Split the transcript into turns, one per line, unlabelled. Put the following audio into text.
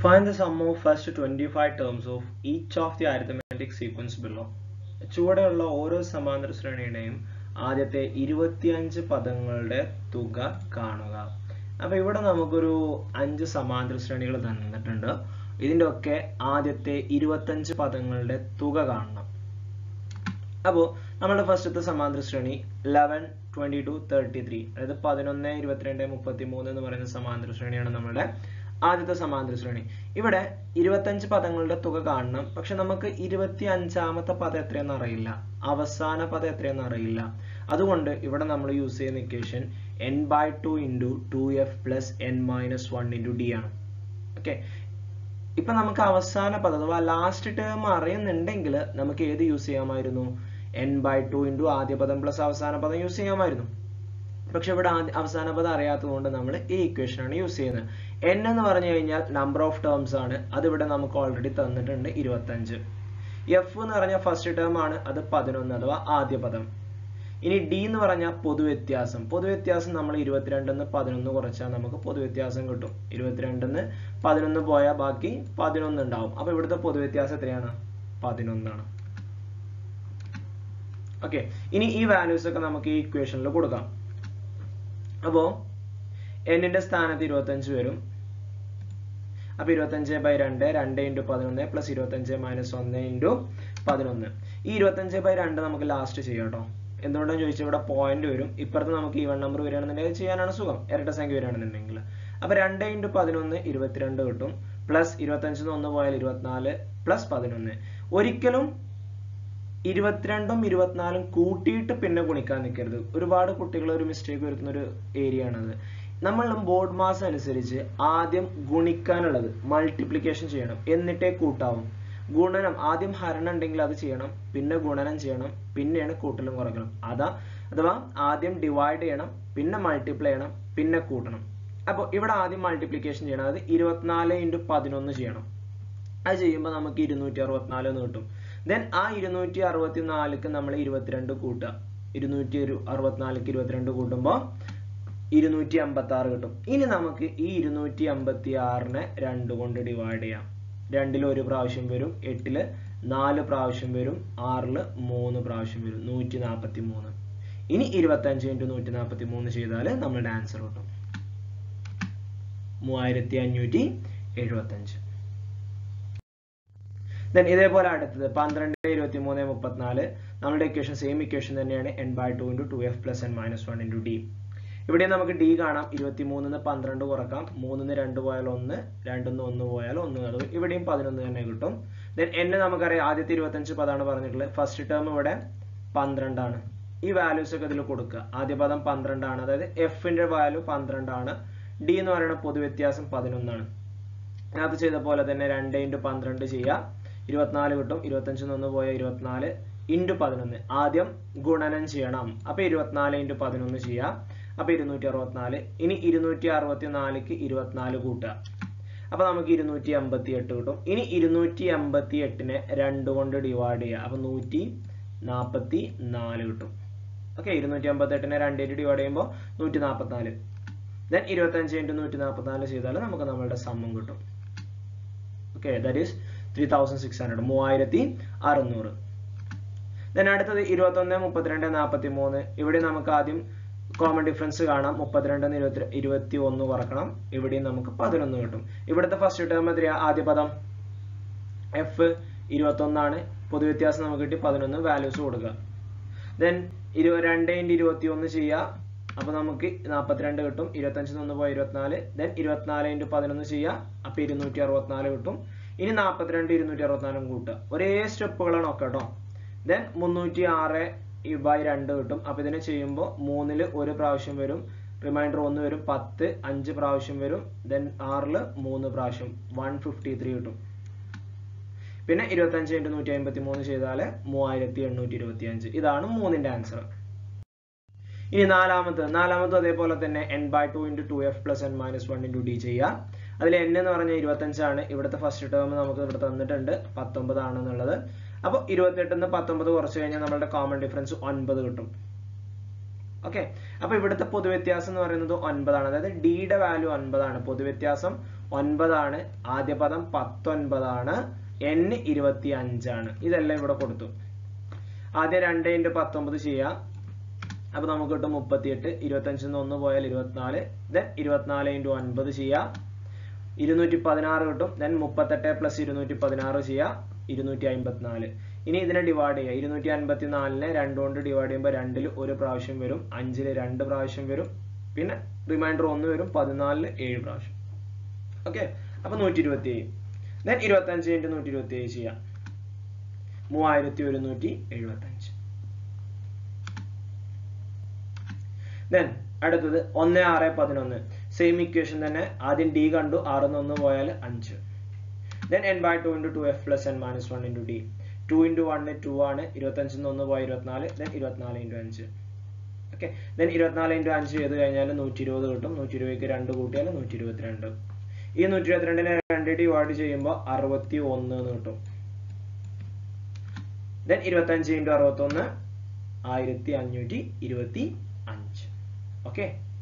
Find the sum of first 25 terms of each of the arithmetic sequence below. ചുവടെയുള്ള ഓരോ സമാന്തര ശ്രേണിയുടെയും ആദ്യത്തെ ഇരുപത്തിയഞ്ച് പദങ്ങളുടെ തുക കാണുക അപ്പൊ ഇവിടെ നമുക്കൊരു അഞ്ച് സമാന്തര ശ്രേണികൾ തന്നിട്ടുണ്ട് ഇതിന്റെ ഒക്കെ ആദ്യത്തെ ഇരുപത്തഞ്ച് പദങ്ങളുടെ തുക കാണണം അപ്പോൾ നമ്മുടെ ഫസ്റ്റത്തെ സമാന്തര ശ്രേണി eleven twenty two thirty three അതായത് പതിനൊന്ന് ഇരുപത്തിരണ്ട് മുപ്പത്തി മൂന്ന് എന്ന് പറയുന്ന സമാന്തര ശ്രേണിയാണ് നമ്മുടെ ആദ്യത്തെ സമാന്തര ശ്രേണി ഇവിടെ ഇരുപത്തഞ്ച് പദങ്ങളുടെ തുക കാണണം പക്ഷെ നമുക്ക് ഇരുപത്തി അഞ്ചാമത്തെ പദം എത്രയെന്ന് അറിയില്ല അവസാന പദം എത്രയെന്ന് അറിയില്ല അതുകൊണ്ട് ഇവിടെ നമ്മൾ യൂസ് ചെയ്യുന്ന equation N by two into two F plus N minus one into D ആണ് ഓക്കെ ഇപ്പൊ നമുക്ക് അവസാന പദം അഥവാ ലാസ്റ്റ് ടേം അറിയുന്നുണ്ടെങ്കിൽ നമുക്ക് ഏത് യൂസ് ചെയ്യാമായിരുന്നു എൻ ബൈ ടു ഇൻറ്റു ആദ്യ പദം പ്ലസ് അവസാന പദം യൂസ് ചെയ്യാമായിരുന്നു പക്ഷെ ഇവിടെ അവസാന പദം അറിയാത്തത് കൊണ്ട് നമ്മൾ ഈ ഇക്വേഷൻ ആണ് യൂസ് ചെയ്യുന്നത് എൻ എന്ന് പറഞ്ഞു കഴിഞ്ഞാൽ നമ്പർ ഓഫ് ടേംസ് ആണ് അതിവിടെ നമുക്ക് ഓൾറെഡി തന്നിട്ടുണ്ട് ഇരുപത്തഞ്ച് എഫ് എന്ന് പറഞ്ഞാൽ ഫസ്റ്റ് ടേം ആണ് അത് പതിനൊന്ന് അഥവാ ആദ്യ പദം ഇനി ഡി എന്ന് പറഞ്ഞാൽ പൊതുവ്യത്യാസം പൊതുവ്യത്യാസം നമ്മൾ ഇരുപത്തിരണ്ടിന്ന് പതിനൊന്ന് കുറച്ചാൽ നമുക്ക് പൊതുവ്യത്യാസം കിട്ടും ഇരുപത്തിരണ്ടിന്ന് പതിനൊന്ന് പോയാൽ ബാക്കി പതിനൊന്ന് ഉണ്ടാവും അപ്പൊ ഇവിടുത്തെ പൊതുവ്യത്യാസം എത്രയാണ് പതിനൊന്നാണ് ഓക്കെ ഇനി ഈ വാല്യൂസ് ഒക്കെ നമുക്ക് ഈ ഇക്വേഷനിൽ കൊടുക്കാം അപ്പോ എന്നിന്റെ സ്ഥാനത്ത് ഇരുപത്തഞ്ച് വരും അപ്പൊ ഇരുപത്തഞ്ച് ബൈ രണ്ട് രണ്ട് ഇൻറ്റു പതിനൊന്ന് പ്ലസ് ഇരുപത്തഞ്ച് മൈനസ് ഒന്ന് ഇൻറ്റു പതിനൊന്ന് ഈ ഇരുപത്തഞ്ച് ബൈ രണ്ട് നമുക്ക് ലാസ്റ്റ് ചെയ്യാം കേട്ടോ എന്തുകൊണ്ടാണ് ചോദിച്ചാൽ ഇവിടെ പോയിന്റ് വരും ഇപ്പുറത്ത് നമുക്ക് ഈവൺ നമ്പർ വരികയാണെന്നുണ്ടെങ്കിൽ ചെയ്യാനാണ് സുഖം ഇരട്ട സംഖ്യ വരികയാണെന്നുണ്ടെങ്കിൽ അപ്പൊ രണ്ട് ഇൻറ്റു പതിനൊന്ന് ഇരുപത്തിരണ്ട് കിട്ടും പ്ലസ് ഇരുപത്തഞ്ചിന്ന് ഒന്ന് പോയാൽ ഇരുപത്തിനാല് പ്ലസ് പതിനൊന്ന് ഒരിക്കലും ഇരുപത്തിരണ്ടും ഇരുപത്തിനാലും കൂട്ടിയിട്ട് പിന്നെ ഗുണിക്കാൻ നിൽക്കരുത് ഒരുപാട് കുട്ടികൾ ഒരു മിസ്റ്റേക്ക് വരുത്തുന്ന ഒരു ഏരിയ ആണത് നമ്മൾ ബോർഡ് മാസ് അനുസരിച്ച് ആദ്യം ഗുണിക്കാനുള്ളത് മൾട്ടിപ്ലിക്കേഷൻ ചെയ്യണം എന്നിട്ടേ കൂട്ടാവും ഗുണനം ആദ്യം ഹരണം ഉണ്ടെങ്കിൽ അത് ചെയ്യണം പിന്നെ ഗുണനം ചെയ്യണം പിന്നെയാണ് കൂട്ടലും കുറയ്ക്കണം അതാ അഥവാ ആദ്യം ഡിവൈഡ് ചെയ്യണം പിന്നെ മൾട്ടിപ്ലൈ ചെയ്യണം പിന്നെ കൂട്ടണം അപ്പോൾ ഇവിടെ ആദ്യം മൾട്ടിപ്ലിക്കേഷൻ ചെയ്യണം അത് ഇരുപത്തിനാല് ഇൻറ്റു പതിനൊന്ന് ചെയ്യണം അത് ചെയ്യുമ്പോൾ നമുക്ക് ഇരുന്നൂറ്റി അറുപത്തിനാല് എന്ന് കിട്ടും ദെൻ ആ ഇരുന്നൂറ്റി അറുപത്തി നാലിക്ക് നമ്മൾ ഇരുപത്തിരണ്ട് കൂട്ടുക ഇരുന്നൂറ്റി ഒരു അറുപത്തിനാലിക്ക് ഇരുപത്തിരണ്ട് കൂട്ടുമ്പോൾ ഇരുന്നൂറ്റി അമ്പത്തി ആറ് കിട്ടും ഇനി നമുക്ക് ഈ ഇരുന്നൂറ്റി അമ്പത്തി ആറിനെ രണ്ട് കൊണ്ട് ഡിവൈഡ് ചെയ്യാം രണ്ടിൽ ഒരു പ്രാവശ്യം വരും എട്ടില് നാല് പ്രാവശ്യം വരും ആറില് മൂന്ന് പ്രാവശ്യം വരും നൂറ്റി നാൽപ്പത്തി മൂന്ന് ഇനി ഇരുപത്തഞ്ച് ഇൻറ്റു നൂറ്റി നാൽപ്പത്തി മൂന്ന് ചെയ്താൽ നമ്മളുടെ ആൻസർ കിട്ടും മൂവായിരത്തി അഞ്ഞൂറ്റി എഴുപത്തഞ്ച് ദെൻ ഇതേപോലെ അടുത്തത് പന്ത്രണ്ട് ഇരുപത്തി മൂന്ന് മുപ്പത്തിനാല് നമ്മുടെ ഇക്വേഷൻ സെയിം ഇക്വേഷൻ തന്നെയാണ് N by two into two F plus N minus one into D ഇവിടെ നമുക്ക് ഡി കാണാം ഇരുപത്തി മൂന്നിന്ന് പന്ത്രണ്ട് കുറക്കാം മൂന്നിന്ന് രണ്ട് പോയാൽ ഒന്ന് രണ്ടിന്ന് ഒന്ന് പോയാൽ ഒന്ന് കിട്ടും ഇവിടെയും പതിനൊന്ന് തന്നെ കിട്ടും ദെൻ എന്നെ നമുക്കറിയാം ആദ്യത്തെ ഇരുപത്തഞ്ച് പദമാണ് പറഞ്ഞിട്ടുള്ളത് ഫസ്റ്റ് ടേം ഇവിടെ പന്ത്രണ്ടാണ് ഈ വാല്യൂസ് ഒക്കെ ഇതിൽ കൊടുക്കുക ആദ്യ പദം പന്ത്രണ്ടാണ് അതായത് എഫിന്റെ വാല്യൂ പന്ത്രണ്ടാണ് ഡി എന്ന് പറയുന്ന പൊതുവ്യത്യാസം പതിനൊന്നാണ് അത് ചെയ്ത പോലെ തന്നെ രണ്ട് ഇൻറ്റു പന്ത്രണ്ട് ചെയ്യുക ഇരുപത്തിനാല് കിട്ടും ഇരുപത്തഞ്ചിൽ നിന്ന് പോയ ഇരുപത്തിനാല് ഇൻറ്റു പതിനൊന്ന് ആദ്യം ഗുണനം ചെയ്യണം അപ്പൊ ഇരുപത്തിനാല് ഇൻറ്റു പതിനൊന്ന് ചെയ്യുക അപ്പൊ ഇരുന്നൂറ്റി അറുപത്തിനാല് ഇനി ഇരുന്നൂറ്റി അറുപത്തി നാലിക്ക് ഇരുപത്തിനാല് കൂട്ടുക അപ്പൊ നമുക്ക് ഇരുന്നൂറ്റി അമ്പത്തി എട്ട് കിട്ടും ഇനി ഇരുന്നൂറ്റി അമ്പത്തി എട്ടിനെ രണ്ട് കൊണ്ട് ഡിവൈഡ് ചെയ്യുക അപ്പൊ നൂറ്റി നാൽപ്പത്തി നാല് കിട്ടും ഓക്കെ ഇരുന്നൂറ്റി അമ്പത്തി എട്ടിനെ രണ്ടേറ്റ് ഡിവൈഡ് ചെയ്യുമ്പോൾ നൂറ്റി നാൽപ്പത്തിനാല് ദെൻ ഇരുപത്തഞ്ച് ഇൻറ്റു നൂറ്റി നാൽപ്പത്തിനാല് ചെയ്താൽ നമുക്ക് നമ്മളുടെ സമ്മം കിട്ടും okay that is three thousand six hundred മൂവായിരത്തി അറുന്നൂറ് ദെൻ അടുത്തത് ഇരുപത്തൊന്ന് മുപ്പത്തിരണ്ട് നാൽപ്പത്തി മൂന്ന് ഇവിടെ നമുക്ക് ആദ്യം കോമൺ ഡിഫറൻസ് കാണാം മുപ്പത്തിരണ്ട് ഇരുപത്തി ഇരുപത്തി ഒന്ന് കുറക്കണം ഇവിടെയും നമുക്ക് പതിനൊന്ന് കിട്ടും ഇവിടുത്തെ ഫസ്റ്റ് ടേം എത്രയാ ആദ്യ പദം എഫ് ഇരുപത്തൊന്നാണ് പൊതുവ്യത്യാസം നമുക്ക് കിട്ടി പതിനൊന്ന് വാല്യൂസ് കൊടുക്കുക ദെൻ ഇരു രണ്ട് ഇൻറ്റു ഇരുപത്തി ഒന്ന് ചെയ്യുക അപ്പൊ നമുക്ക് നാൽപ്പത്തിരണ്ട് കിട്ടും ഇരുപത്തഞ്ചിൽ നിന്ന് പോയി ഇരുപത്തിനാല് ദെൻ ഇരുപത്തിനാല് ഇൻറ്റു പതിനൊന്ന് ചെയ്യുക അപ്പൊ ഇരുന്നൂറ്റി അറുപത്തിനാല് കിട്ടും ഇനി നാൽപ്പത്തിരണ്ട് ഇരുന്നൂറ്റി അറുപത്തിനാലും കൂട്ടുക ഒരേ സ്റ്റെപ്പുകളാണ് ഒക്കെ കേട്ടോ ദെൻ മുന്നൂറ്റി ആറ് ബൈ രണ്ട് കിട്ടും അപ്പൊ ഇതിനെ ചെയ്യുമ്പോൾ മൂന്നില് ഒരു പ്രാവശ്യം വരും റിമൈൻഡർ ഒന്ന് വരും പത്ത് അഞ്ച് പ്രാവശ്യം വരും ദെൻ ആറില് മൂന്ന് പ്രാവശ്യം വൺ ഫിഫ്റ്റി ത്രീ കിട്ടും പിന്നെ ഇരുപത്തഞ്ച് ഇൻറ്റു നൂറ്റി അമ്പത്തി മൂന്ന് ചെയ്താൽ മൂവായിരത്തി എണ്ണൂറ്റി ഇരുപത്തി അഞ്ച് ഇതാണ് മൂന്നിന്റെ ആൻസർ ഇനി നാലാമത്തെ നാലാമത്തെ അതേപോലെ തന്നെ N by two into two F plus N minus one into D ചെയ്യുക അതിൽ എൻ എന്ന് പറഞ്ഞാൽ ഇരുപത്തഞ്ചാണ് ഇവിടുത്തെ ഫസ്റ്റ് ടേം നമുക്ക് ഇവിടെ തന്നിട്ടുണ്ട് പത്തൊമ്പതാണെന്നുള്ളത് അപ്പോൾ ഇരുപത്തെട്ടിന്ന് പത്തൊമ്പത് കുറച്ച് കഴിഞ്ഞാൽ നമ്മളുടെ കോമൺ ഡിഫറൻസ് ഒൻപത് കിട്ടും ഓക്കെ അപ്പൊ ഇവിടുത്തെ പൊതുവ്യത്യാസം എന്ന് പറയുന്നത് ഒൻപതാണ് അതായത് ഡിയുടെ വാല്യൂ ഒൻപതാണ് പൊതുവ്യത്യാസം ഒൻപതാണ് ആദ്യ പദം പത്തൊൻപതാണ് എൻ ഇരുപത്തി അഞ്ചാണ് ഇതെല്ലാം ഇവിടെ കൊടുത്തു ആദ്യം രണ്ട് ഇൻറ്റു പത്തൊമ്പത് ചെയ്യാം അപ്പൊ നമുക്ക് കിട്ടും മുപ്പത്തിയെട്ട് ഇരുപത്തഞ്ചിൽ നിന്ന് ഒന്ന് പോയാൽ ഇരുപത്തിനാല് ദെൻ ഇരുപത്തിനാല് ഇൻറ്റു ഒൻപത് ചെയ്യാം ഇരുന്നൂറ്റി പതിനാറ് കിട്ടും ദെൻ മുപ്പത്തെട്ട് പ്ലസ് ഇരുന്നൂറ്റി പതിനാറ് ചെയ്യാം ഇരുന്നൂറ്റി അമ്പത്തിനാല് ഇനി ഇതിനെ ഡിവൈഡ് ചെയ്യുക ഇരുന്നൂറ്റി അൻപത്തി നാലിനെ രണ്ട് കൊണ്ട് ഡിവൈഡ് ചെയ്യുമ്പോൾ രണ്ടിൽ ഒരു പ്രാവശ്യം വരും അഞ്ചിൽ രണ്ട് പ്രാവശ്യം വരും പിന്നെ റിമൈൻഡർ ഒന്ന് വരും പതിനാലില് ഏഴ് പ്രാവശ്യം ഓക്കെ അപ്പൊ നൂറ്റി ഇരുപത്തി ഏഴ് ദെൻ ഇരുപത്തി അഞ്ച് ഇൻറ്റു നൂറ്റി ഇരുപത്തി ഏഴ് ചെയ്യാം മൂവായിരത്തി ഒരുന്നൂറ്റി എഴുപത്തി അഞ്ച് ദെൻ അടുത്തത് ഒന്ന് ആറ് പതിനൊന്ന് സെയിം ഇക്വേഷൻ തന്നെ ആദ്യം ഡി കണ്ടു ആറിന്ന് ഒന്ന് പോയാൽ അഞ്ച് then N by two into two F plus N minus one into D two into one two ആണ് ഇരുപത്തഞ്ചിൽ നിന്ന് ഒന്ന് പോയ ഇരുപത്തിനാല് ദെൻ ഇരുപത്തിനാല് ഇൻറ്റു അഞ്ച് ഓക്കെ ദെൻ ഇരുപത്തിനാല് ഇൻറ്റു അഞ്ച് ചെയ്ത് കഴിഞ്ഞാൽ നൂറ്റി ഇരുപത് കിട്ടും നൂറ്റി ഇരുപതിക്ക് രണ്ട് കൂട്ടിയാൽ നൂറ്റി ഇരുപത്തിരണ്ട് ഈ നൂറ്റി ഇരുപത്തിരണ്ടിനെ രണ്ട് ഡിവൈഡ് ചെയ്യുമ്പോൾ അറുപത്തി ഒന്ന് എന്ന് കിട്ടും ദെൻ ഇരുപത്തഞ്ച് ഇൻറ്റു അറുപത്തൊന്ന് ആയിരത്തി അഞ്ഞൂറ്റി ഇരുപത്തി അഞ്ച് ഓക്കെ